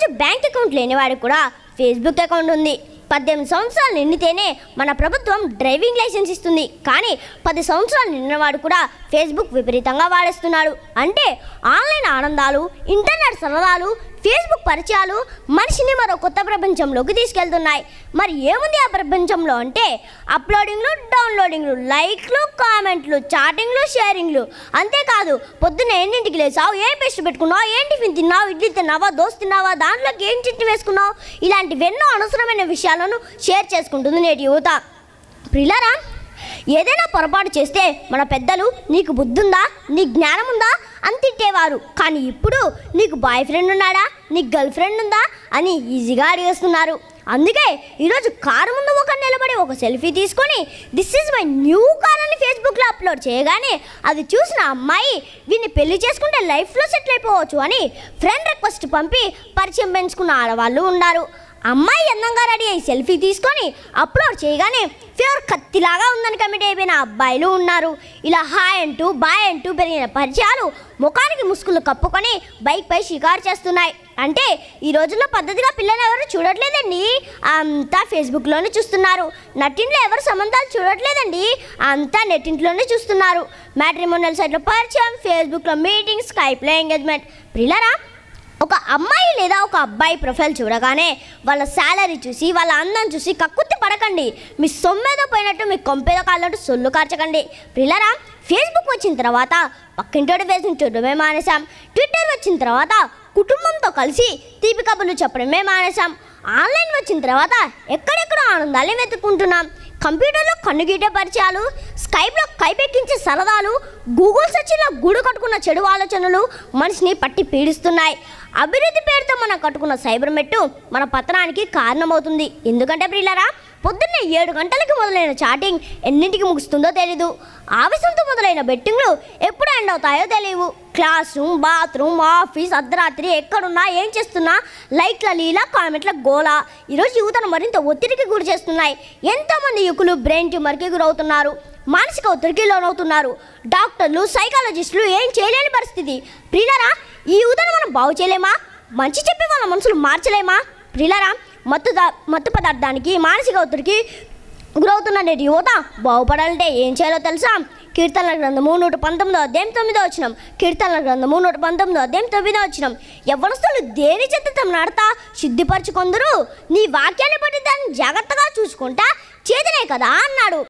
రోజు bank account లేనివాడికి కూడా ఫేస్బుక్ అకౌంట్ ఉంది పద్దెనిమిది సంవత్సరాలు నిండితేనే మన ప్రభుత్వం డ్రైవింగ్ లైసెన్స్ ఇస్తుంది కానీ పది సంవత్సరాలు నిన్నవాడు కూడా ఫేస్బుక్ విపరీతంగా వాడేస్తున్నాడు అంటే ఆన్లైన్ ఆనందాలు ఇంటర్నెట్ సరదాలు ఫేస్బుక్ పరిచయాలు మనిషిని మరో కొత్త ప్రపంచంలోకి తీసుకెళ్తున్నాయి మరి ఏముంది ఆ ప్రపంచంలో అంటే అప్లోడింగ్లు డౌన్లోడింగ్లు లైక్లు కామెంట్లు చాటింగ్లు షేరింగ్లు అంతేకాదు పొద్దున్న ఎన్నింటికి లేచావు ఏం పేస్ట్ పెట్టుకున్నావు ఏం టిఫిన్ తిన్నావు ఇడ్లీ తిన్నావా దోశ తిన్నావా దాంట్లోకి ఏం చిట్టి వేసుకున్నావు ఇలాంటివెన్నో అనవసరమైన విషయాలను షేర్ చేసుకుంటుంది నేటి యువత ప్రిలరా ఏదైనా పొరపాటు చేస్తే మన పెద్దలు నీకు బుద్ధుందా నీ జ్ఞానం ఉందా అని తిట్టేవారు కానీ ఇప్పుడు నీకు బాయ్ ఫ్రెండ్ ఉన్నాడా నీకు గర్ల్ ఫ్రెండ్ ఉందా అని ఈజీగా అడిగేస్తున్నారు అందుకే ఈరోజు కారు ముందు ఒక నిలబడి ఒక సెల్ఫీ తీసుకొని this is my new car అని ఫేస్బుక్లో అప్లోడ్ చేయగానే అది చూసిన అమ్మాయి వీడిని పెళ్లి చేసుకుంటే లైఫ్లో సెటిల్ అయిపోవచ్చు అని ఫ్రెండ్ రిక్వెస్ట్ పంపి పరిచయం పెంచుకున్న ఆడవాళ్ళు ఉన్నారు అమ్మాయి అందంగా రెడీ అయ్యి సెల్ఫీ తీసుకొని అప్లోడ్ చేయగానే ఫేవర్ కత్తిలాగా ఉందని కమిట్ అయిపోయిన అబ్బాయిలు ఉన్నారు ఇలా హాయ్ అంటూ బాయ్ అంటూ పెరిగిన పరిచయాలు ముఖానికి ముసుగులు కప్పుకొని బైక్ పై షికారు చేస్తున్నాయి అంటే ఈ రోజుల్లో పద్ధతిగా పిల్లలు ఎవరు చూడట్లేదండి అంతా ఫేస్బుక్లోనే చూస్తున్నారు నట్టింట్లో ఎవరు సంబంధాలు చూడట్లేదండి అంతా నెట్టింట్లోనే చూస్తున్నారు మ్యాట్రిమోనియల్ సైట్లో పరిచయం ఫేస్బుక్లో మీటింగ్ స్కైప్లో ఎంగేజ్మెంట్ ప్రిల్లరా ఒక అమ్మాయి లేదా ఒక అబ్బాయి ప్రొఫైల్ చూడగానే వాళ్ళ శాలరీ చూసి వాళ్ళ అందం చూసి కక్కుర్తి పడకండి మీ సొమ్మేదో పోయినట్టు మీ కొంపేదో కాళ్ళట్టు సొల్లు కార్చకండి ప్రిల్లరా ఫేస్బుక్ వచ్చిన తర్వాత పక్కింటోడి ఫేస్ని చూడడమే మానేశాం ట్విట్టర్ వచ్చిన తర్వాత కుటుంబంతో కలిసి తీపి కబుర్లు చెప్పడమే మానేశాం ఆన్లైన్ వచ్చిన తర్వాత ఎక్కడెక్కడ ఆనందాలే వెతుక్కుంటున్నాం కంప్యూటర్లో కన్నుగీటే పరిచయాలు స్కైప్లో కైపెక్కించే సరదాలు గూగుల్ సెర్చ్లో గూడు కట్టుకున్న చెడు ఆలోచనలు మనిషిని పట్టి పీడిస్తున్నాయి అభివృద్ధి పేరుతో మనం కట్టుకున్న సైబర్ మెట్టు మన పతనానికి కారణమవుతుంది ఎందుకంటే ప్రియులరా పొద్దున్నే ఏడు గంటలకి మొదలైన చాటింగ్ ఎన్నింటికి ముగుస్తుందో తెలీదు ఆవేశంతో మొదలైన బెట్టింగ్లు ఎప్పుడు ఎండ్ అవుతాయో తెలియవు క్లాస్ రూమ్ బాత్రూమ్ ఆఫీస్ అర్ధరాత్రి ఎక్కడున్నా ఏం చేస్తున్నా లైట్ల లీల కామెంట్ల గోల ఈరోజు యువతను మరింత ఒత్తిడికి గురి చేస్తున్నాయి ఎంతోమంది యువకులు బ్రెయిన్ ట్యూమర్కి గురవుతున్నారు మానసిక ఒత్తిడికి లోనవుతున్నారు డాక్టర్లు సైకాలజిస్టులు ఏం చేయలేని పరిస్థితి ప్రియులరా ఈ యువతను మనం బాగు చేయలేమా మంచి చెప్పి వాళ్ళ మనసులు మార్చలేమా ప్రియులరా మత్తు దా- మత్తు పదార్థానికి మానసిక ఒత్తిడికి గురవుతున్న నేటి యువత బాగుపడాలంటే ఏం చేయాలో తెలుసా కీర్తనల గ్రంథము నూట పంతొమ్మిదో అధ్యాయం తొమ్మిదో వచ్చినాం కీర్తనల గ్రంథము నూట పంతొమ్మిదో అధ్యాయం తొమ్మిదో వచ్చినాం యవ్వనస్తులు దేని చెత్త తమ నడత శుద్ధిపరచుకొందరు నీ వాక్యాన్ని బట్టి దాన్ని జాగ్రత్తగా చూసుకుంటా చేతనే కదా అన్నాడు